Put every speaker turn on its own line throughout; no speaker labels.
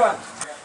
வாங்க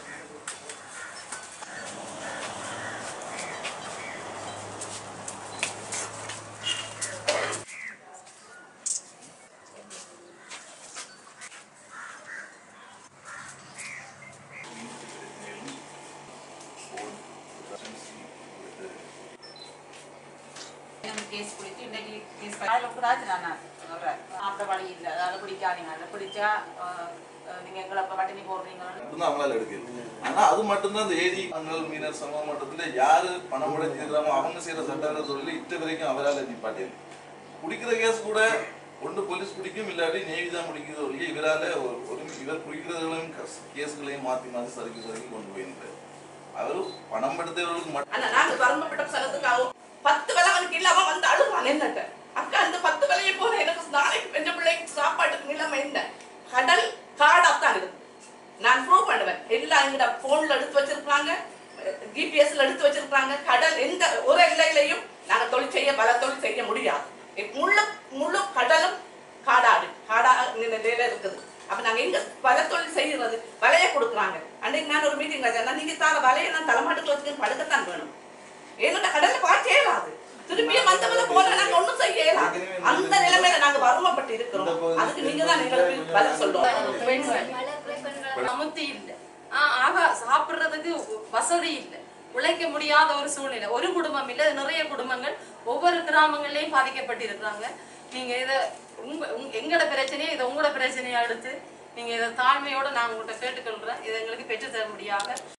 கேஸ் பிடிச்சி இன்னைக்கு கேஸ் அதில் கூடாது நான் சொல்கிறேன் சாப்பிட வழி இல்லை அதை பிடிக்காதீங்க அதை பிடிச்சா அஹ், அஹ், நீங்க எங்களை இப்போ பட்டினி போடுறீங்களோ
மட்டும்தான் அவங்களால எடுக்குது ஆனா அது மட்டும்தான் இந்த ஏடி அங்கல் மீனர் சமூக மட்டத்துல யாரு பணம் முடக்கிறாமோ அவங்க செய்யற சட்டங்கள் சொல்லி இட்ட வரைக்கும் அவரால் நிப்பாட்டியது குடிக்கிற கேஸ் கூட ஒன்று போலீஸ் பிடிக்கும் இல்லாட்டி நேவி தான் பிடிக்கிறது ஒழிய இவரால ஒரு ஒரு இவர் குடிக்கிறதுகளையும் கேஸ்களையும் மாத்தி மாத்தி சறுக்கி சறுக்கி கொண்டு போயிருந்தார் அவரு பணம் எடுத்தவர்களுக்கு மட்டும்
ஆனா நாங்க வரம்பப்பட்ட சனத்துக்காகவும் பத்து வேலை அவனுக்கு இல்லாம வந்து அழுவான் என்னட்ட அக்கா அந்த பத்து வேலையை போல எனக்கு நாளைக்கு பெஞ்ச பிள்ளைக்கு சாப்பாட்டுக்கு நிலைமை என்ன கடல் காடாத்தான் இருக்கு நான் ப்ரூவ் பண்ணுவேன் எல்லாம் எங்கட போன்ல எடுத்து வச்சிருக்காங்க ஜிபிஎஸ்ல எடுத்து வச்சிருக்காங்க கடல் எந்த ஒரு எல்லையிலையும் நாங்க தொழில் செய்ய பல தொழில் செய்ய முடியாது முழு முழு கடலும் காடாடு காடா நிலையில இருக்குது அப்ப நாங்க எங்க பல தொழில் செய்யறது வலைய கொடுக்குறாங்க அன்னைக்கு நான் ஒரு மீட்டிங் வச்சேன் நீங்க தார வலையை நான் தலைமாட்டுக்கு வச்சுட்டு படுக்கத்தான் வேணும் ஏன்னா கடல்ல பார்க்க இயலாது திருப்பியும் வந்தவங்க போல நாங்க ஒண்ணும் செய்ய இயலாது அந்த நிலைமையில நாங்க வருமப்பட்டு இருக்கிறோம் அதுக்கு நீங்க தான் எங்களுக்கு பதில் சொல்லணும்
சமுத்தி இல்ல ஆஹ் ஆகா சாப்பிடுறதுக்கு வசதி இல்ல உழைக்க முடியாத ஒரு சூழ்நிலை ஒரு குடும்பம் இல்ல நிறைய குடும்பங்கள் ஒவ்வொரு கிராமங்கள்லயும் பாதிக்கப்பட்டிருக்கிறாங்க நீங்க இத உங்க உங்க- எங்களோட பிரச்சனையை இதை உங்களோட பிரச்சனையா எடுத்து நீங்க இதை தாழ்மையோட நான் உங்கள்கிட்ட கேட்டுக்கொள்றேன் இதை எங்களுக்கு பெற்று தர முடியாத